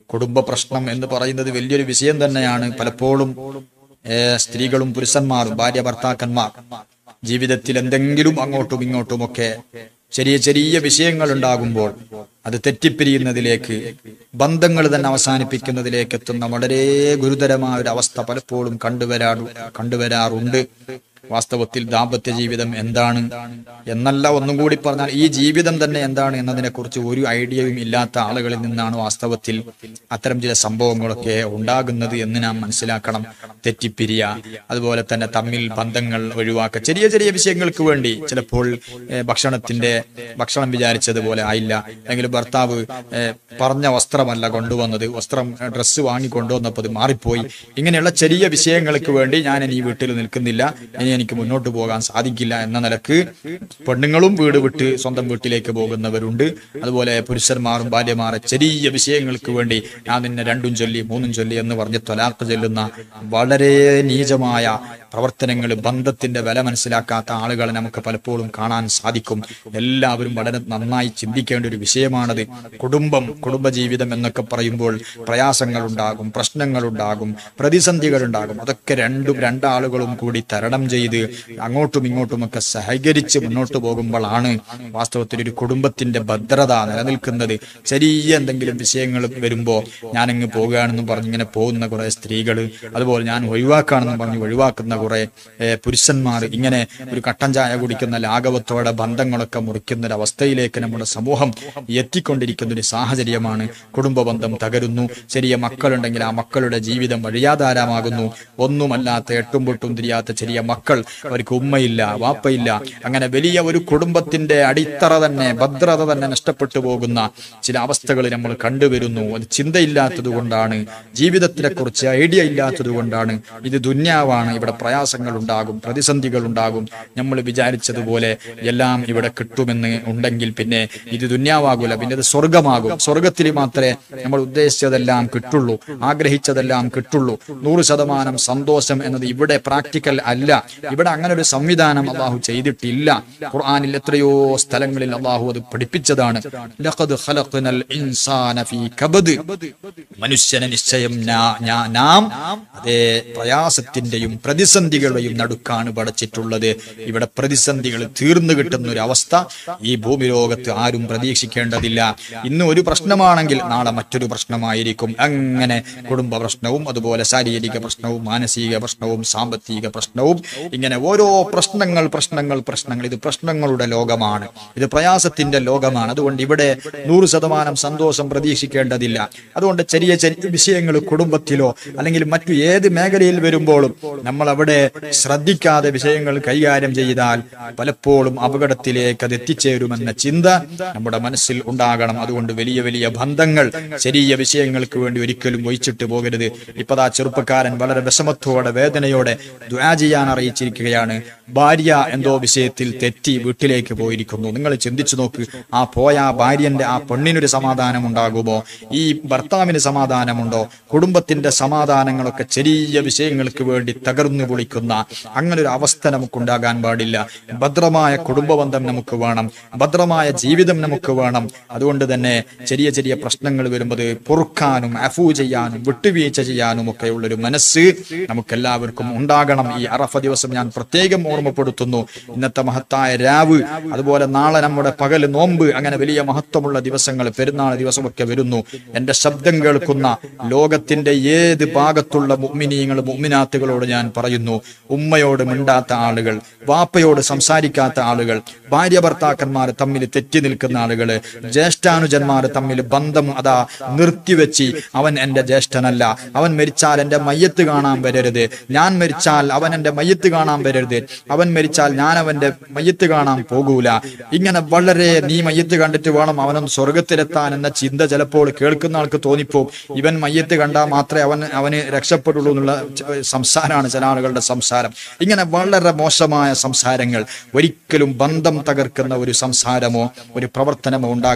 കുടുംബ പ്രശ്നം എന്ന് പറയുന്നത് വലിയൊരു വിഷയം തന്നെയാണ് പലപ്പോഴും ഏ, സ്ത്രീകളും പുരുഷന്മാരും ഭാര്യ ഭർത്താക്കന്മാർ ജീവിതത്തിൽ എന്തെങ്കിലും അങ്ങോട്ടും ഇങ്ങോട്ടുമൊക്കെ ചെറിയ ചെറിയ വിഷയങ്ങൾ ഉണ്ടാകുമ്പോൾ അത് തെറ്റിപ്പിരിയുന്നതിലേക്ക് ബന്ധങ്ങൾ തന്നെ അവസാനിപ്പിക്കുന്നതിലേക്ക് എത്തുന്ന വളരെ ഗുരുതരമായ ഒരു അവസ്ഥ പലപ്പോഴും കണ്ടുവരാറു കണ്ടുവരാറുണ്ട് വാസ്തവത്തിൽ ദാമ്പത്യ ജീവിതം എന്താണ് എന്നല്ല ഒന്നും കൂടി പറഞ്ഞാൽ ഈ ജീവിതം തന്നെ എന്താണ് എന്നതിനെ കുറിച്ച് ഒരു ഐഡിയയും ഇല്ലാത്ത ആളുകളിൽ നിന്നാണ് വാസ്തവത്തിൽ അത്തരം ചില സംഭവങ്ങളൊക്കെ ഉണ്ടാകുന്നത് എന്ന് നാം മനസ്സിലാക്കണം തെറ്റിപ്പിരിയ അതുപോലെ തന്നെ തമ്മിൽ ബന്ധങ്ങൾ ഒഴിവാക്കുക ചെറിയ ചെറിയ വിഷയങ്ങൾക്ക് വേണ്ടി ചിലപ്പോൾ ഏഹ്, ഭക്ഷണത്തിന്റെ ഭക്ഷണം വിചാരിച്ചതുപോലെ ആയില്ല അല്ലെങ്കിൽ ഭർത്താവ് ഏഹ്, പറഞ്ഞ വസ്ത്രമല്ല കൊണ്ടുവന്നത് വസ്ത്രം ഡ്രസ്സ് വാങ്ങി കൊണ്ടുവന്നപ്പോൾ അത് മാറിപ്പോയി ഇങ്ങനെയുള്ള ചെറിയ വിഷയങ്ങൾക്ക് വേണ്ടി ഞാൻ ഇനി ഈ വീട്ടിൽ നിൽക്കുന്നില്ല ഇനി എനിക്ക് മുന്നോട്ട് പോകാൻ സാധിക്കില്ല എന്ന നിലക്ക് പെണ്ണുങ്ങളും വീട് വിട്ട് സ്വന്തം വീട്ടിലേക്ക് പോകുന്നവരുണ്ട് അതുപോലെ പുരുഷന്മാരും ഭാര്യമാരെ ചെറിയ വിഷയങ്ങൾക്ക് വേണ്ടി ഞാൻ നിന്നെ രണ്ടും ചൊല്ലി മൂന്നും ചൊല്ലി എന്ന് പറഞ്ഞ് തൊലാക്ക് ചൊല്ലുന്ന വളരെ നീചമായ പ്രവർത്തനങ്ങൾ ബന്ധത്തിന്റെ വില മനസ്സിലാക്കാത്ത ആളുകളെ നമുക്ക് പലപ്പോഴും കാണാൻ സാധിക്കും എല്ലാവരും വളരെ നന്നായി ചിന്തിക്കേണ്ട ഒരു വിഷയമാണത് കുടുംബം കുടുംബജീവിതം എന്നൊക്കെ പറയുമ്പോൾ പ്രയാസങ്ങൾ ഉണ്ടാകും പ്രശ്നങ്ങൾ ഉണ്ടാകും പ്രതിസന്ധികൾ ഉണ്ടാകും അതൊക്കെ രണ്ടും രണ്ടാളുകളും കൂടി തരണം ചെയ്ത് അങ്ങോട്ടും ഇങ്ങോട്ടുമൊക്കെ സഹകരിച്ച് മുന്നോട്ട് പോകുമ്പോഴാണ് വാസ്തവത്തിൽ ഒരു കുടുംബത്തിന്റെ ഭദ്രത നിലനിൽക്കുന്നത് ചെറിയ എന്തെങ്കിലും വിഷയങ്ങൾ വരുമ്പോൾ ഞാനിങ്ങ് പോകുകയാണെന്നും പറഞ്ഞ് ഇങ്ങനെ പോകുന്ന കുറെ സ്ത്രീകൾ അതുപോലെ ഞാൻ ഒഴിവാക്കാണെന്നും പറഞ്ഞ് ഒഴിവാക്കുന്ന കുറെ ഏഹ്, പുരുഷന്മാർ ഇങ്ങനെ ഒരു കട്ടൻ ചായ കുടിക്കുന്ന ലാഘവത്തോടെ ബന്ധങ്ങളൊക്കെ മുറിക്കുന്ന ഒരു അവസ്ഥയിലേക്ക് നമ്മുടെ സമൂഹം എത്തിക്കൊണ്ടിരിക്കുന്ന ഒരു സാഹചര്യമാണ് കുടുംബ ബന്ധം തകരുന്നു ചെറിയ മക്കളുണ്ടെങ്കിൽ ആ മക്കളുടെ ജീവിതം വഴിയാധാരമാകുന്നു ഒന്നുമല്ലാത്ത എട്ടും പൊട്ടും തിരിയാത്ത ചെറിയ മക്കൾ അവർക്ക് ഉമ്മയില്ല വാപ്പയില്ല അങ്ങനെ വലിയ ഒരു കുടുംബത്തിന്റെ അടിത്തറ തന്നെ ഭദ്രത തന്നെ നഷ്ടപ്പെട്ടു പോകുന്ന ചില അവസ്ഥകൾ നമ്മൾ കണ്ടുവരുന്നു അത് ചിന്തയില്ലാത്തത് കൊണ്ടാണ് ജീവിതത്തിനെ കുറിച്ച് ഐഡിയ ഇല്ലാത്തത് കൊണ്ടാണ് ഇത് ദുന്യാവാണ് ഇവിടെ പ്രയാസങ്ങൾ ഉണ്ടാകും പ്രതിസന്ധികൾ ഉണ്ടാകും നമ്മൾ വിചാരിച്ചതുപോലെ എല്ലാം ഇവിടെ കിട്ടുമെന്ന് ഉണ്ടെങ്കിൽ പിന്നെ ഇത് ദുന്യാവാകൂല പിന്നെ ഇത് സ്വർഗമാകും സ്വർഗത്തിൽ മാത്രമേ നമ്മൾ ഉദ്ദേശിച്ചതെല്ലാം കിട്ടുള്ളൂ ആഗ്രഹിച്ചതെല്ലാം കിട്ടുള്ളൂ നൂറ് ശതമാനം സന്തോഷം എന്നത് ഇവിടെ പ്രാക്ടിക്കൽ അല്ല ഇവിടെ അങ്ങനെ ഒരു സംവിധാനം അള്ളാഹു ചെയ്തിട്ടില്ല ഖുർആനിൽ എത്രയോ സ്ഥലങ്ങളിൽ അള്ളാഹു അത് പഠിപ്പിച്ചതാണ് ലഖദ് ഖലഖ്നൽ ഇൻസാന ഫീ കബദ് മനുഷ്യനെ നിശ്ചയം നാ- ഞാ- നാം അതേ പ്രയാസത്തിന്റെയും പ്രതിസന്ധികളുടെയും നടുക്കാണ് പടച്ചിട്ടുള്ളത് ഇവിടെ പ്രതിസന്ധികൾ തീർന്നു കിട്ടുന്ന ഒരു അവസ്ഥ ഈ ഭൂമി ലോകത്ത് ആരും പ്രതീക്ഷിക്കേണ്ടതില്ല ഇന്ന് ഒരു പ്രശ്നമാണെങ്കിൽ നാളെ മറ്റൊരു പ്രശ്നമായിരിക്കും അങ്ങനെ കുടുംബ പ്രശ്നവും അതുപോലെ ശാരീരിക പ്രശ്നവും മാനസിക പ്രശ്നവും സാമ്പത്തിക പ്രശ്നവും ഇങ്ങനെ ഓരോ പ്രശ്നങ്ങൾ പ്രശ്നങ്ങൾ പ്രശ്നങ്ങൾ ഇത് പ്രശ്നങ്ങളുടെ ലോകമാണ് ഇത് പ്രയാസത്തിന്റെ ലോകമാണ് അതുകൊണ്ട് ഇവിടെ നൂറ് ശതമാനം സന്തോഷം പ്രതീക്ഷിക്കേണ്ടതില്ല അതുകൊണ്ട് ചെറിയ ചെറിയ വിഷയങ്ങൾ കുടുംബത്തിലോ അല്ലെങ്കിൽ മറ്റു ഏത് മേഖലയിൽ വരുമ്പോഴും നമ്മൾ അവിടെ ശ്രദ്ധിക്കാതെ വിഷയങ്ങൾ കൈകാര്യം ചെയ്താൽ പലപ്പോഴും അപകടത്തിലേക്ക് അത് എത്തിച്ചേരുമെന്ന ചിന്ത നമ്മുടെ മനസ്സിൽ ഉണ്ടാകണം അതുകൊണ്ട് വലിയ വലിയ ബന്ധങ്ങൾ ചെറിയ വിഷയങ്ങൾക്ക് വേണ്ടി ഒരിക്കലും ഒഴിച്ചിട്ട് പോകരുത് ഇപ്പതാ ചെറുപ്പക്കാരൻ വളരെ വിഷമത്തോടെ വേദനയോടെ ദ്വാ ചെയ്യാൻ അറിയിച്ചിരിക്കുകയാണ് ഭാര്യ എന്തോ വിഷയത്തിൽ തെറ്റി വീട്ടിലേക്ക് പോയിരിക്കുന്നു നിങ്ങൾ ചിന്തിച്ചു നോക്ക് ആ പോയ ആ ഭാര്യന്റെ ആ പെണ്ണിനൊരു സമാധാനം ഉണ്ടാകുമോ ഈ ഭർത്താവിന് സമാധാനമുണ്ടോ കുടുംബത്തിന്റെ സമാധാനങ്ങളൊക്കെ ചെറിയ വിഷയങ്ങൾക്ക് വേണ്ടി തകർന്നു പൊളിക്കുന്ന അങ്ങനെ ഒരു അവസ്ഥ നമുക്കുണ്ടാകാൻ പാടില്ല ഭദ്രമായ കുടുംബബന്ധം നമുക്ക് വേണം ഭദ്രമായ ജീവിതം നമുക്ക് വേണം അതുകൊണ്ട് തന്നെ ചെറിയ ചെറിയ പ്രശ്നങ്ങൾ വരുമ്പോൾ പൊറുക്കാനും അഫൂ ചെയ്യാനും വിട്ടുവീഴ്ച ചെയ്യാനും ഒക്കെ ഉള്ളൊരു മനസ്സ് നമുക്കെല്ലാവർക്കും ഉണ്ടാകണം ഈ അറഫ ദിവസം ഞാൻ പ്രത്യേകം ഓർമ്മപ്പെടുത്തുന്നു ഇന്നത്തെ മഹത്തായ രാവ് അതുപോലെ നാളെ നമ്മുടെ പകല് നോമ്പ് അങ്ങനെ വലിയ മഹത്വമുള്ള ദിവസങ്ങൾ പെരുന്നാൾ ദിവസമൊക്കെ വരുന്നു എന്റെ ശബ്ദം കേൾക്കുന്ന ലോകത്തിന്റെ ഏത് ഭാഗത്തുള്ള മുഅ്മിനീങ്ങൾ മുഅ്മിനാത്തുകളോട് ഞാൻ പറയുന്നു ഉമ്മയോട് മിണ്ടാത്ത ആളുകൾ വാപ്പയോട് സംസാരിക്കാത്ത ആളുകൾ ഭാര്യ ഭർത്താക്കന്മാർ തമ്മിൽ തെറ്റി നിൽക്കുന്ന ആളുകൾ ജ്യേഷ്ഠാനുജന്മാർ തമ്മിൽ ബന്ധം അതാ നിർത്തിവെച്ച് അവൻ എന്റെ ജ്യേഷ്ഠനല്ല അവൻ മരിച്ചാൽ എന്റെ മയ്യത്ത് കാണാൻ വരരുത് ഞാൻ മരിച്ചാൽ അവൻ എന്റെ മയ്യത്ത് കാണാൻ വരരുത് അവൻ മരിച്ചാൽ ഞാൻ അവന്റെ മയ്യത്ത് കാണാൻ പോകൂല ഇങ്ങനെ വളരെ നീ മയ്യത്ത് കണ്ടിട്ട് വേണം അവനും സ്വർഗത്തിലെത്താൻ എന്ന ചിന്ത ചിലപ്പോൾ കേൾക്കുന്ന ആൾക്ക് തോന്നിപ്പോ ഇവൻ മയ്യത്ത് കണ്ടാൽ മാത്രമേ അവൻ അവന് രക്ഷപ്പെടുള്ളൂ എന്നുള്ള ച- സംസാരമാണ് ചില ആളുകളുടെ സംസാരം ഇങ്ങനെ വളരെ മോശമായ സംസാരങ്ങൾ ഒരിക്കലും ബന്ധം തകർക്കുന്ന ഒരു സംസാരമോ ഒരു പ്രവർത്തനമോ ഉണ്ടാകാൻ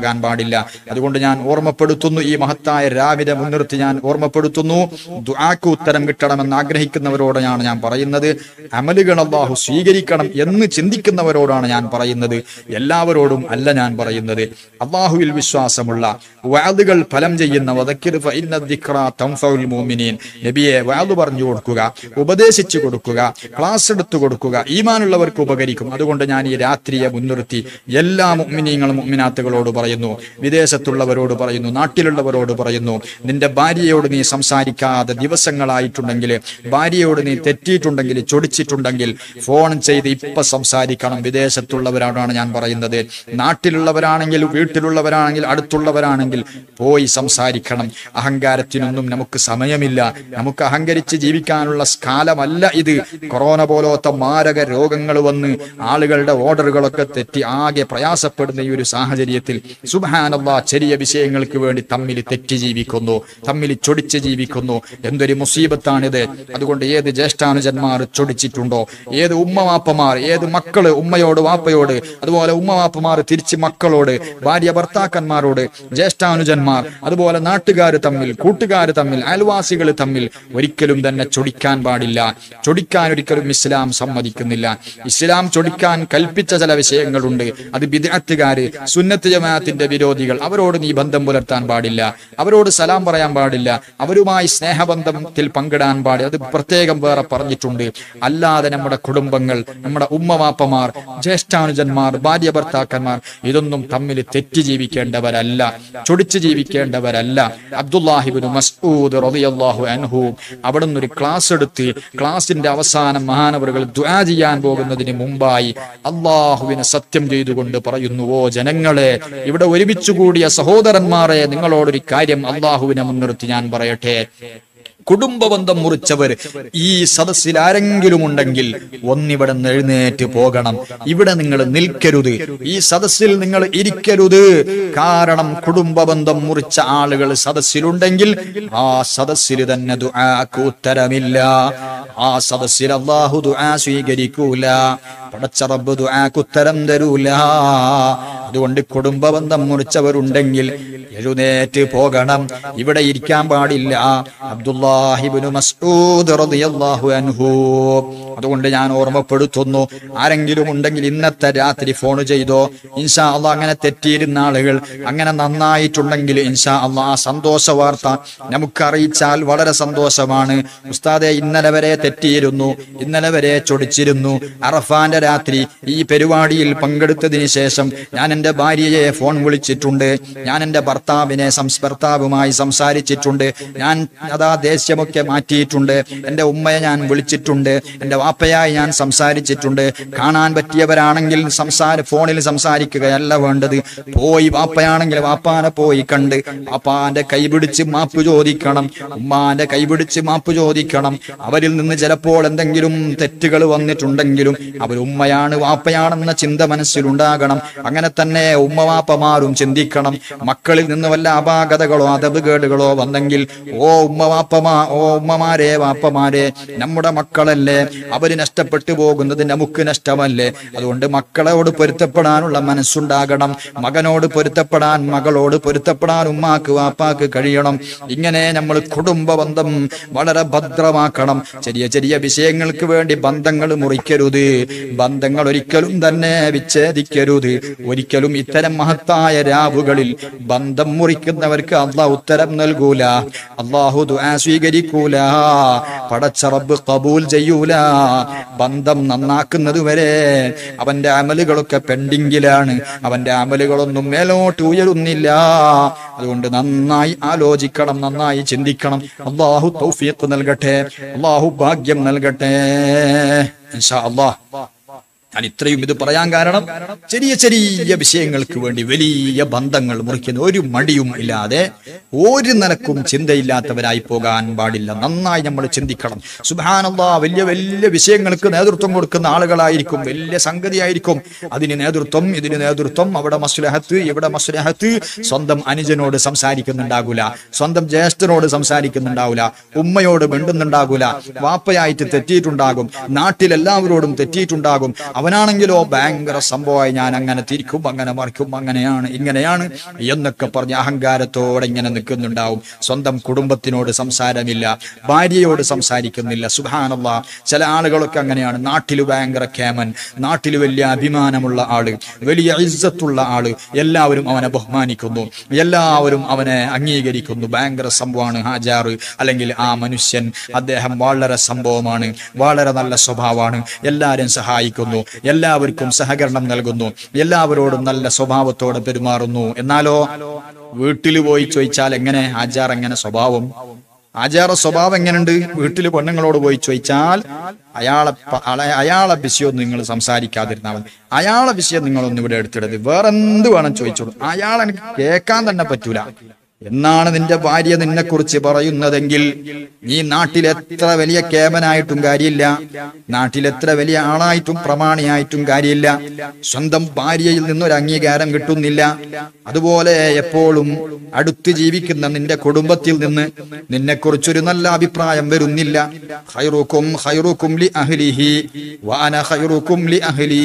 ആകാൻ പാടില്ല അതുകൊണ്ട് ഞാൻ ഓർമ്മപ്പെടുത്തുന്നു ഈ മഹത്തായ രാവിലെ മുൻനിർത്തി ഞാൻ ഓർമ്മപ്പെടുത്തുന്നു ദുആക്ക് ഉത്തരം കിട്ടണമെന്ന് ആഗ്രഹിക്കുന്നവരോടാണ് ഞാൻ പറയുന്നത് അമലുകൾ അള്ളാഹു സ്വീകരിക്കണം എന്ന് ചിന്തിക്കുന്നവരോടാണ് ഞാൻ പറയുന്നത് എല്ലാവരോടും അല്ല ഞാൻ പറയുന്നത് അള്ളാഹുവിൽ വിശ്വാസമുള്ള വാദുകൾ ഫലം ചെയ്യുന്ന വദക്കിർ ഫഇന്ന ദിക്റാ തൻഫഉൽ മുഅ്മിനീൻ നബിയെ വാദ് പറഞ്ഞു കൊടുക്കുക ഉപദേശിച്ചു കൊടുക്കുക ക്ലാസ് എടുത്തു കൊടുക്കുക ഈമാനുള്ളവർക്ക് ഉപകരിക്കും അതുകൊണ്ട് ഞാൻ ഈ രാത്രിയെ മുൻനിർത്തി എല്ലാ മുഅ്മിനീങ്ങളും മുഅ്മിനാത്തുകളോട് പറയുന്നു വിദേശത്തുള്ളവരോട് പറയുന്നു നാട്ടിലുള്ളവരോട് പറയുന്നു നിന്റെ ഭാര്യയോട് നീ സംസാരിക്കാതെ ദിവസങ്ങളായിട്ടുണ്ടെങ്കിൽ ഭാര്യയോട് നീ തെറ്റിയിട്ടുണ്ടെങ്കിൽ ചൊടിച്ചിട്ടുണ്ടെങ്കിൽ ഫോൺ ചെയ്ത് ഇപ്പൊ സംസാരിക്കണം വിദേശത്തുള്ളവരോടാണ് ഞാൻ പറയുന്നത് നാട്ടിലുള്ളവരാണെങ്കിൽ വീട്ടിലുള്ളവരാണെങ്കിൽ അടുത്തുള്ളവരാണെങ്കിൽ പോയി സംസാരിക്കണം അഹങ്കാരത്തിനൊന്നും നമുക്ക് സമയമില്ല നമുക്ക് അഹങ്കരിച്ച് ജീവിക്കാനുള്ള കാലമല്ല ഇത് കൊറോണ പോലത്തെ മാരക രോഗങ്ങൾ വന്ന് ആളുകളുടെ ഓർഡറുകളൊക്കെ തെറ്റി ആകെ പ്രയാസപ്പെടുന്ന ഈ ഒരു സാഹചര്യത്തിൽ സുബാനല്ല ചെറിയ വിഷയങ്ങൾക്ക് വേണ്ടി തമ്മിൽ തെറ്റി ജീവിക്കുന്നു തമ്മിൽ ചൊടിച്ച് ജീവിക്കുന്നു എന്തൊരു മുസീബത്താണിത് അതുകൊണ്ട് ഏത് ജ്യേഷ്ഠാനുജന്മാർ ചൊടിച്ചിട്ടുണ്ടോ ഏത് ഉമ്മവാപ്പമാർ ഏത് മക്കള് ഉമ്മയോട് വാപ്പയോട് അതുപോലെ ഉമ്മവാപ്പമാർ തിരിച്ച് മക്കളോട് ഭാര്യ ഭർത്താക്കന്മാരോട് ജ്യേഷ്ഠാനുജന്മാർ അതുപോലെ നാട്ടുകാർ തമ്മിൽ കൂട്ടുകാർ തമ്മിൽ അയൽവാസികൾ തമ്മിൽ ഒരിക്കലും തന്നെ ചൊടിക്കാൻ പാടില്ല ചൊടിക്കാൻ ഒരിക്കലും ഇസ്ലാം സമ്മതിക്കുന്നില്ല ഇസ്ലാം ചൊടിക്കാൻ കൽപ്പിച്ച ചില വിഷയങ്ങളുണ്ട് അത് ബിദഅത്തുകാര് സുന്നത്ത് ജമാഅത്തിന്റെ വിരോധികൾ അവരോട് നീ ബന്ധം പുലർത്താൻ പാടില്ല അവരോട് സലാം പറയാൻ പാടില്ല അവരുമായി സ്നേഹബന്ധത്തിൽ പങ്കിടാൻ പാടില്ല അത് പ്രത്യേകം വേറെ പറഞ്ഞിട്ടുണ്ട് അല്ലാതെ നമ്മുടെ കുടുംബങ്ങൾ നമ്മുടെ ഉമ്മവാപ്പമാർ ജ്യേഷ്ഠാനുജന്മാർ ഭാര്യ ഭർത്താക്കന്മാർ ഇതൊന്നും തമ്മിൽ തെറ്റി ജീവിക്കേണ്ടവരല്ല ചൊടിച്ച് ജീവിക്കേണ്ടവരല്ല അബ്ദുല്ലാഹിബിന് മസ്ഊദ് റളിയല്ലാഹു അൻഹു അവിടുന്ന് ഒരു ക്ലാസ് എടുത്ത് ക്ലാസിന്റെ അവസാനം മഹാനവറുകൾ ദുആ ചെയ്യാൻ പോകുന്നതിന് മുമ്പായി അള്ളാഹുവിനെ സത്യം ചെയ്തുകൊണ്ട് പറയുന്നു ഓ ജനങ്ങളെ ഇവിടെ ഒരുമിച്ച് കൂടിയ സഹോദരന്മാരെ നിങ്ങളോടൊരു കാര്യം അള്ളാഹുവിനെ മുൻനിർത്തി ഞാൻ പറയട്ടെ കുടുംബബന്ധം മുറിച്ചവർ ഈ സദസ്സിൽ ആരെങ്കിലും ഉണ്ടെങ്കിൽ ഒന്നിവിടെ നിന്ന് എഴുന്നേറ്റ് പോകണം ഇവിടെ നിങ്ങൾ നിൽക്കരുത് ഈ സദസ്സിൽ നിങ്ങൾ ഇരിക്കരുത് കാരണം കുടുംബബന്ധം മുറിച്ച ആളുകൾ സദസ്സിലുണ്ടെങ്കിൽ ആ സദസ്സിൽ തന്നെ ദുആക്ക് ഉത്തരമില്ല ആ സദസ്സിൽ അള്ളാഹു ദുആ സ്വീകരിക്കൂല പടച്ച റബ്ബ് ദുആക്ക് ഉത്തരം തരൂല അതുകൊണ്ട് കുടുംബബന്ധം മുറിച്ചവരുണ്ടെങ്കിൽ എഴുന്നേറ്റ് പോകണം ഇവിടെ ഇരിക്കാൻ പാടില്ല അബ്ദുല്ലാഹിബിനു മസ്ഊദ് റളിയല്ലാഹു അൻഹു അതുകൊണ്ട് ഞാൻ ഓർമ്മപ്പെടുത്തുന്നു ആരെങ്കിലും ഉണ്ടെങ്കിൽ ഇന്നത്തെ രാത്രി ഫോൺ ചെയ്തോ ഇൻഷാ അള്ളാഹ് അങ്ങനെ തെറ്റിയിരുന്ന ആളുകൾ അങ്ങനെ നന്നായിട്ടുണ്ടെങ്കിൽ ഇൻഷാ അള്ളാഹ് ആ സന്തോഷ വാർത്ത നമുക്ക് അറിയിച്ചാൽ വളരെ സന്തോഷമാണ് ഉസ്താദെ ഇന്നലെ വരെ തെറ്റിയിരുന്നു ഇന്നലെ വരെ ചൊടിച്ചിരുന്നു അറഫാന്റെ രാത്രി ഈ പരിപാടിയിൽ പങ്കെടുത്തതിന് ശേഷം ഞാൻ എൻ്റെ ഭാര്യയെ ഫോൺ വിളിച്ചിട്ടുണ്ട് ഞാൻ എൻ്റെ ഭർത്താവിനെ സംസ് ഭർത്താവുമായി സംസാരിച്ചിട്ടുണ്ട് ഞാൻ അതാ ദേഷ്യമൊക്കെ മാറ്റിയിട്ടുണ്ട് എൻ്റെ ഉമ്മയെ ഞാൻ വിളിച്ചിട്ടുണ്ട് എൻ്റെ വാപ്പയായി ഞാൻ സംസാരിച്ചിട്ടുണ്ട് കാണാൻ പറ്റിയവരാണെങ്കിൽ സംസാര ഫോണിൽ സംസാരിക്കുകയല്ല വേണ്ടത് പോയി വാപ്പയാണെങ്കിൽ വാപ്പാനെ പോയി കണ്ട് വാപ്പാന്റെ കൈപിടിച്ച് മാപ്പ് ചോദിക്കണം ഉമ്മാന്റെ കൈപിടിച്ച് മാപ്പ് ചോദിക്കണം അവരിൽ നിന്ന് ചിലപ്പോൾ എന്തെങ്കിലും തെറ്റുകൾ വന്നിട്ടുണ്ടെങ്കിലും അവർ ഉമ്മയാണ് വാപ്പയാണെന്ന ചിന്ത മനസ്സിലുണ്ടാകണം അങ്ങനെ തന്നെ ഉമ്മവാപ്പമാരും ചിന്തിക്കണം മക്കളിൽ നിന്ന് വല്ല അപാകതകളോ അതപുകേടുകളോ വന്നെങ്കിൽ ഓ ഉമ്മവാപ്പമാ ഓ ഉമ്മമാരെ വാപ്പമാരെ നമ്മുടെ മക്കളല്ലേ അവര് നഷ്ടപ്പെട്ടു പോകുന്നത് നമുക്ക് നഷ്ടമല്ലേ അതുകൊണ്ട് മക്കളോട് പൊരുത്തപ്പെടാനുള്ള മനസ്സുണ്ടാകണം മകനോട് പൊരുത്തപ്പെടാൻ മകളോട് പൊരുത്തപ്പെടാൻ ഉമ്മാക്ക് വാപ്പാക്ക് കഴിയണം ഇങ്ങനെ നമ്മൾ കുടുംബ ബന്ധം വളരെ ഭദ്രമാക്കണം ചെറിയ ചെറിയ വിഷയങ്ങൾക്ക് വേണ്ടി ബന്ധങ്ങൾ മുറിക്കരുത് ബന്ധങ്ങൾ ഒരിക്കലും തന്നെ വിച്ഛേദിക്കരുത് ഒരിക്കലും ഇത്തരം മഹത്തായ രാവുകളിൽ ബന്ധം മുറിക്കുന്നവർക്ക് അള്ളാഹ് ഉത്തരം നൽകൂല അള്ളാഹു ദുആ സ്വീകരിക്കൂല പടച്ച റബ്ബ് കബൂൽ ചെയ്യൂല ബന്ധം നന്നാക്കുന്നത് വരെ അവന്റെ അമലുകളൊക്കെ പെൻഡിങ്ങിലാണ് അവന്റെ അമലുകളൊന്നും മേലോട്ട് ഉയരുന്നില്ല അതുകൊണ്ട് നന്നായി ആലോചിക്കണം നന്നായി ചിന്തിക്കണം അള്ളാഹു തൗഫീഖ് നൽകട്ടെ അള്ളാഹു ഭാഗ്യം നൽകട്ടെ ഇൻഷാ അള്ളാഹ് ഞാൻ ഇത്രയും ഇത് പറയാൻ കാരണം ചെറിയ ചെറിയ വിഷയങ്ങൾക്ക് വേണ്ടി വലിയ ബന്ധങ്ങൾ മുറിക്കുന്ന ഒരു മടിയും ഇല്ലാതെ ഒരു നിലക്കും ചിന്തയില്ലാത്തവരായി പോകാൻ പാടില്ല നന്നായി നമ്മൾ ചിന്തിക്കണം സുബാനല്ലാ വലിയ വലിയ വിഷയങ്ങൾക്ക് നേതൃത്വം കൊടുക്കുന്ന ആളുകളായിരിക്കും വലിയ സംഗതിയായിരിക്കും അതിന് നേതൃത്വം ഇതിന് നേതൃത്വം അവിടെ മസ്ലഹത്ത് ഇവിടെ മസ്ലഹത്ത് സ്വന്തം അനുജനോട് സംസാരിക്കുന്നുണ്ടാകൂല സ്വന്തം ജ്യേഷ്ഠനോട് സംസാരിക്കുന്നുണ്ടാവില്ല ഉമ്മയോട് മിണ്ടുന്നുണ്ടാകൂല വാപ്പയായിട്ട് തെറ്റിയിട്ടുണ്ടാകും നാട്ടിലെല്ലാവരോടും തെറ്റിയിട്ടുണ്ടാകും അവനാണെങ്കിലോ ഭയങ്കര സംഭവമായി ഞാൻ അങ്ങനെ തിരിക്കും അങ്ങനെ മറിക്കും അങ്ങനെയാണ് ഇങ്ങനെയാണ് എന്നൊക്കെ പറഞ്ഞ് അഹങ്കാരത്തോടെ ഇങ്ങനെ നിൽക്കുന്നുണ്ടാവും സ്വന്തം കുടുംബത്തിനോട് സംസാരമില്ല ഭാര്യയോട് സംസാരിക്കുന്നില്ല സുഹാനല്ല ചില ആളുകളൊക്കെ അങ്ങനെയാണ് നാട്ടിൽ ഭയങ്കര കേമൻ നാട്ടിൽ വലിയ അഭിമാനമുള്ള ആള് വലിയ ഇജ്ജത്തുള്ള ആള് എല്ലാവരും അവനെ ബഹുമാനിക്കുന്നു എല്ലാവരും അവനെ അംഗീകരിക്കുന്നു ഭയങ്കര സംഭവമാണ് ഹാജാറ് അല്ലെങ്കിൽ ആ മനുഷ്യൻ അദ്ദേഹം വളരെ സംഭവമാണ് വളരെ നല്ല സ്വഭാവമാണ് എല്ലാവരും സഹായിക്കുന്നു എല്ലാവർക്കും സഹകരണം നൽകുന്നു എല്ലാവരോടും നല്ല സ്വഭാവത്തോടെ പെരുമാറുന്നു എന്നാലോ വീട്ടിൽ പോയി ചോദിച്ചാൽ എങ്ങനെ ഹാജാർ എങ്ങനെ സ്വഭാവം ആചാര സ്വഭാവം എങ്ങനെയുണ്ട് വീട്ടിൽ പെണ്ണുങ്ങളോട് പോയി ചോദിച്ചാൽ അയാളെ പ- അള- അയാളെ വിഷയം നിങ്ങൾ സംസാരിക്കാതിരുന്നാൽ മതി അയാളെ വിഷയം നിങ്ങളൊന്നും ഇവിടെ എടുത്തിടരുത് വേറെ എന്ത് വേണം ചോദിച്ചോളൂ അയാളെ എനിക്ക് കേൾക്കാൻ തന്നെ പറ്റൂല എന്നാണ് നിന്റെ ഭാര്യ നിന്നെ കുറിച്ച് പറയുന്നതെങ്കിൽ നീ നാട്ടിൽ എത്ര വലിയ കേമനായിട്ടും കാര്യമില്ല നാട്ടിൽ എത്ര വലിയ ആളായിട്ടും പ്രമാണിയായിട്ടും കാര്യമില്ല സ്വന്തം ഭാര്യയിൽ നിന്നൊരു അംഗീകാരം കിട്ടുന്നില്ല അതുപോലെ എപ്പോഴും അടുത്ത് ജീവിക്കുന്ന നിന്റെ കുടുംബത്തിൽ നിന്ന് നിന്നെക്കുറിച്ചൊരു നല്ല അഭിപ്രായം വരുന്നില്ല ഖൈറുക്കും ഖൈറുക്കും ലി അഹ്ലിഹി വാന ഖൈറുക്കും ലി അഹ്ലി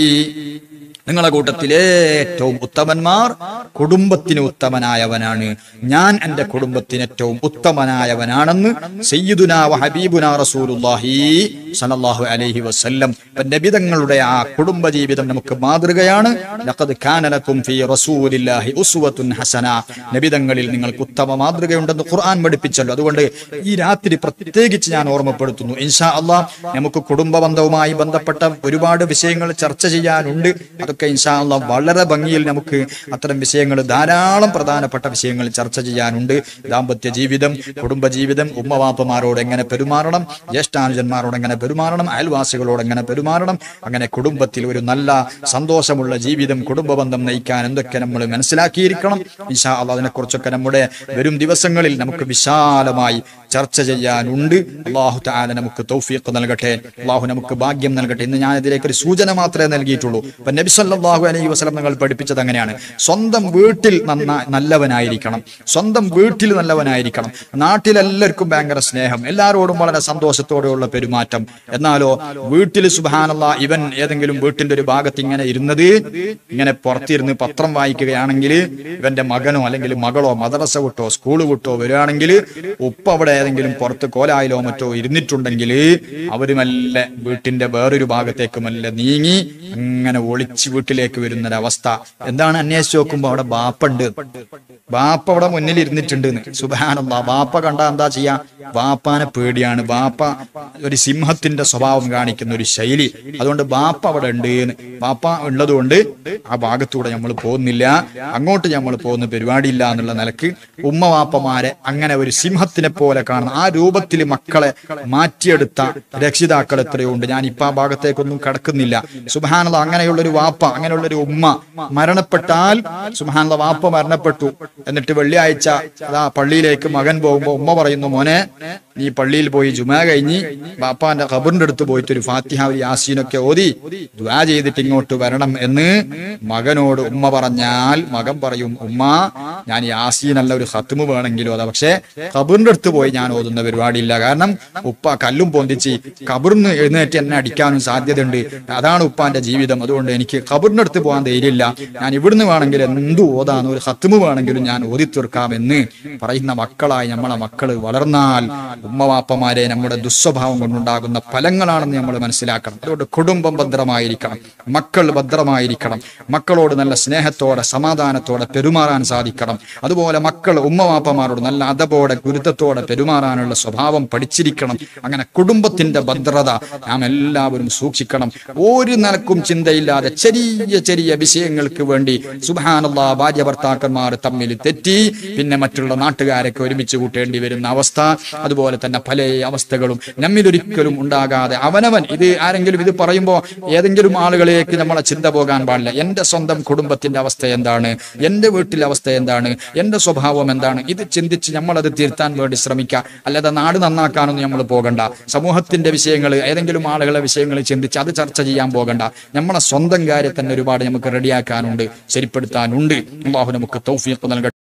നിങ്ങളെ കൂട്ടത്തിൽ ഏറ്റവും ഉത്തമന്മാർ കുടുംബത്തിന് ഉത്തമനായവനാണ് ഞാൻ എന്റെ കുടുംബത്തിന് ഏറ്റവും ഉത്തമനായവനാണെന്ന് സയ്യിദുന വ ഹബീബുന റസൂലുള്ളാഹി സല്ലല്ലാഹു അലൈഹി വസല്ലം ഇപ്പൊ നബിതങ്ങളുടെ ആ കുടുംബ ജീവിതം നമുക്ക് മാതൃകയാണ് ലഖദ് കാന ലക്കും ഫീ റസൂലില്ലാഹി ഉസ്വത്തുൻ ഹസന നബിതങ്ങളിൽ നിങ്ങൾക്ക് ഉത്തമ മാതൃകയുണ്ടെന്ന് ഖുർആൻ പഠിപ്പിച്ചല്ലോ അതുകൊണ്ട് ഈ രാത്രി പ്രത്യേകിച്ച് ഞാൻ ഓർമ്മപ്പെടുത്തുന്നു ഇൻഷാ അള്ളാഹ് നമുക്ക് കുടുംബ ബന്ധവുമായി ബന്ധപ്പെട്ട ഒരുപാട് വിഷയങ്ങൾ ചർച്ച ചെയ്യാനുണ്ട് അതൊക്കെ ഇൻഷാ അള്ളാഹ് വളരെ ഭംഗിയിൽ നമുക്ക് അത്തരം വിഷയങ്ങൾ ധാരാളം പ്രധാനപ്പെട്ട വിഷയങ്ങൾ ചർച്ച ചെയ്യാനുണ്ട് ദാമ്പത്യ ജീവിതം കുടുംബ ജീവിതം ഉമ്മവാപ്പമാരോട് എങ്ങനെ പെരുമാറണം ജ്യേഷ്ഠാനുജന്മാരോട് എങ്ങനെ പെരുമാറണം അയൽവാസികളോട് എങ്ങനെ പെരുമാറണം അങ്ങനെ കുടുംബത്തിൽ ഒരു നല്ല സന്തോഷമുള്ള ജീവിതം കുടുംബ ബന്ധം നയിക്കാൻ എന്തൊക്കെ നമ്മൾ മനസ്സിലാക്കിയിരിക്കണം ഇൻഷാ അള്ളാഹ് അതിനെക്കുറിച്ചൊക്കെ നമ്മുടെ വരും ദിവസങ്ങളിൽ നമുക്ക് വിശാലമായി ചർച്ച ചെയ്യാനുണ്ട് അള്ളാഹു താല നമുക്ക് തൗഫീഖ് നൽകട്ടെ അള്ളാഹു നമുക്ക് ഭാഗ്യം നൽകട്ടെ ഇന്ന് ഞാൻ ഇതിലേക്ക് ഒരു സൂചന മാത്രമേ നൽകിയിട്ടുള്ളൂ അപ്പൊ നബി സല്ലല്ലാഹു അലൈഹി വസല്ലം നിങ്ങൾ പഠിപ്പിച്ചത് അങ്ങനെയാണ് സ്വന്തം വീട്ടിൽ നന്ന നല്ലവനായിരിക്കണം സ്വന്തം വീട്ടിൽ നല്ലവനായിരിക്കണം നാട്ടിലെല്ലാവർക്കും ഭയങ്കര സ്നേഹം എല്ലാവരോടും വളരെ സന്തോഷത്തോടെയുള്ള പെരുമാറ്റം എന്നാലോ വീട്ടിൽ സുബാനല്ല ഇവൻ ഏതെങ്കിലും വീട്ടിന്റെ ഒരു ഭാഗത്ത് ഇങ്ങനെ ഇരുന്നത് ഇങ്ങനെ പുറത്തിരുന്ന് പത്രം വായിക്കുകയാണെങ്കിൽ ഇവന്റെ മകനോ അല്ലെങ്കിൽ മകളോ മദ്രസ വിട്ടോ സ്കൂൾ വിട്ടോ വരികയാണെങ്കിൽ ഉപ്പ അവിടെ ഏതെങ്കിലും പുറത്ത് കോലായിലോ മറ്റോ ഇരുന്നിട്ടുണ്ടെങ്കിൽ അവര് മെല്ലെ വീട്ടിന്റെ വേറൊരു ഭാഗത്തേക്ക് മെല്ലെ നീങ്ങി അങ്ങനെ ഒളിച്ച് വീട്ടിലേക്ക് വരുന്നൊരവസ്ഥ എന്താണ് അന്വേഷിച്ച് നോക്കുമ്പോ അവിടെ ബാപ്പുണ്ട് ബാപ്പ അവിടെ മുന്നിൽ ഇരുന്നിട്ടുണ്ട് സുബാനുള്ള ബാപ്പ കണ്ട എന്താ ചെയ്യാ ബാപ്പാനെ പേടിയാണ് ബാപ്പ ഒരു സിംഹത്തിന്റെ സ്വഭാവം കാണിക്കുന്ന ഒരു ശൈലി അതുകൊണ്ട് ബാപ്പ അവിടെ ഉണ്ട് എന്ന്. ബാപ്പ ഉള്ളത് കൊണ്ട് ആ ഭാഗത്തൂടെ നമ്മൾ പോകുന്നില്ല അങ്ങോട്ട് നമ്മൾ പോകുന്ന പരിപാടിയില്ല എന്നുള്ള നിലക്ക് ഉമ്മ വാപ്പമാരെ അങ്ങനെ ഒരു സിംഹത്തിനെ പോലെ കാണുന്ന ആ രൂപത്തിൽ മക്കളെ മാറ്റിയെടുത്ത രക്ഷിതാക്കൾ എത്രയോ ഉണ്ട് ഞാൻ ഇപ്പൊ ആ ഭാഗത്തേക്കൊന്നും കടക്കുന്നില്ല സുബാനത അങ്ങനെയുള്ള ഒരു വാപ്പ അങ്ങനെയുള്ള ഒരു ഉമ്മ മരണപ്പെട്ടാൽ സുബാനത വാപ്പ മരണപ്പെട്ടു എന്നിട്ട് വെള്ളിയാഴ്ച അതാ പള്ളിയിലേക്ക് മകൻ പോകുമ്പോ ഉമ്മ പറയുന്നു മോനെ നീ പള്ളിയിൽ പോയി ജുമാ കഴിഞ്ഞ് ബാപ്പാന്റെ ഖബറിന്റെ അടുത്ത് പോയിട്ട് ഒരു ഫാത്തിഹ ഒരു യാസീനൊക്കെ ഓതി ദ്വാ ചെയ്തിട്ട് ഇങ്ങോട്ട് വരണം എന്ന് മകനോട് ഉമ്മ പറഞ്ഞാൽ മകൻ പറയും ഉമ്മ ഞാൻ യാസീനല്ല ഒരു ഹത്തുമ് വേണമെങ്കിലും അതാ പക്ഷേ ഖബറിന്റെ അടുത്ത് പോയി ഞാൻ ഓതുന്ന പരിപാടിയില്ല കാരണം ഉപ്പ കല്ലും പൊന്തിച്ച് ഖബറിന് എഴുന്നേറ്റ് എന്നെ അടിക്കാനും സാധ്യതയുണ്ട് അതാണ് ഉപ്പാന്റെ ജീവിതം അതുകൊണ്ട് എനിക്ക് ഖബറിന്റെ അടുത്ത് പോകാൻ ധൈര്യമില്ല ഞാൻ ഇവിടുന്ന് വേണമെങ്കിൽ എന്തു ഓതാന്ന് ഒരു ഹത്തുമ് വേണമെങ്കിലും ഞാൻ ഓതി തീർക്കാമെന്ന് പറയുന്ന മക്കളായി നമ്മളെ മക്കള് വളർന്നാൽ ഉമ്മവാപ്പമാരെ നമ്മുടെ ദുസ്വഭാവം കൊണ്ടുണ്ടാകുന്ന ഫലങ്ങളാണെന്ന് നമ്മൾ മനസ്സിലാക്കണം അതുകൊണ്ട് കുടുംബം ഭദ്രമായിരിക്കണം മക്കൾ ഭദ്രമായിരിക്കണം മക്കളോട് നല്ല സ്നേഹത്തോടെ സമാധാനത്തോടെ പെരുമാറാൻ സാധിക്കണം അതുപോലെ മക്കൾ ഉമ്മവാപ്പമാരോട് നല്ല അതപോടെ ഗുരുത്വത്തോടെ പെരുമാറാനുള്ള സ്വഭാവം പഠിച്ചിരിക്കണം അങ്ങനെ കുടുംബത്തിന്റെ ഭദ്രത നാം എല്ലാവരും സൂക്ഷിക്കണം ഒരു നിലക്കും ചിന്തയില്ലാതെ ചെറിയ ചെറിയ വിഷയങ്ങൾക്ക് വേണ്ടി സുബാനുള്ള ഭാര്യ ഭർത്താക്കന്മാർ തമ്മിൽ തെറ്റി പിന്നെ മറ്റുള്ള നാട്ടുകാരൊക്കെ ഒരുമിച്ച് കൂട്ടേണ്ടി വരുന്ന അവസ്ഥ അതുപോലെ തന്നെ പല അവസ്ഥകളും നമ്മിലൊരിക്കലും ഉണ്ടാകാതെ അവനവൻ ഇത് ആരെങ്കിലും ഇത് പറയുമ്പോൾ ഏതെങ്കിലും ആളുകളിലേക്ക് നമ്മളെ ചിന്ത പോകാൻ പാടില്ല എന്റെ സ്വന്തം കുടുംബത്തിന്റെ അവസ്ഥ എന്താണ് എന്റെ വീട്ടിലെ അവസ്ഥ എന്താണ് എന്റെ സ്വഭാവം എന്താണ് ഇത് ചിന്തിച്ച് നമ്മളത് തിരുത്താൻ വേണ്ടി ശ്രമിക്കുക അല്ലാതെ നാട് നന്നാക്കാനൊന്നും നമ്മൾ പോകണ്ട സമൂഹത്തിന്റെ വിഷയങ്ങൾ ഏതെങ്കിലും ആളുകളെ വിഷയങ്ങൾ ചിന്തിച്ച് അത് ചർച്ച ചെയ്യാൻ പോകണ്ട നമ്മളെ സ്വന്തം കാര്യം തന്നെ ഒരുപാട് നമുക്ക് റെഡിയാക്കാനുണ്ട് ശരിപ്പെടുത്താനുണ്ട് അള്ളാഹു നമുക്ക് തൗഫീഖ് നൽകട്ടെ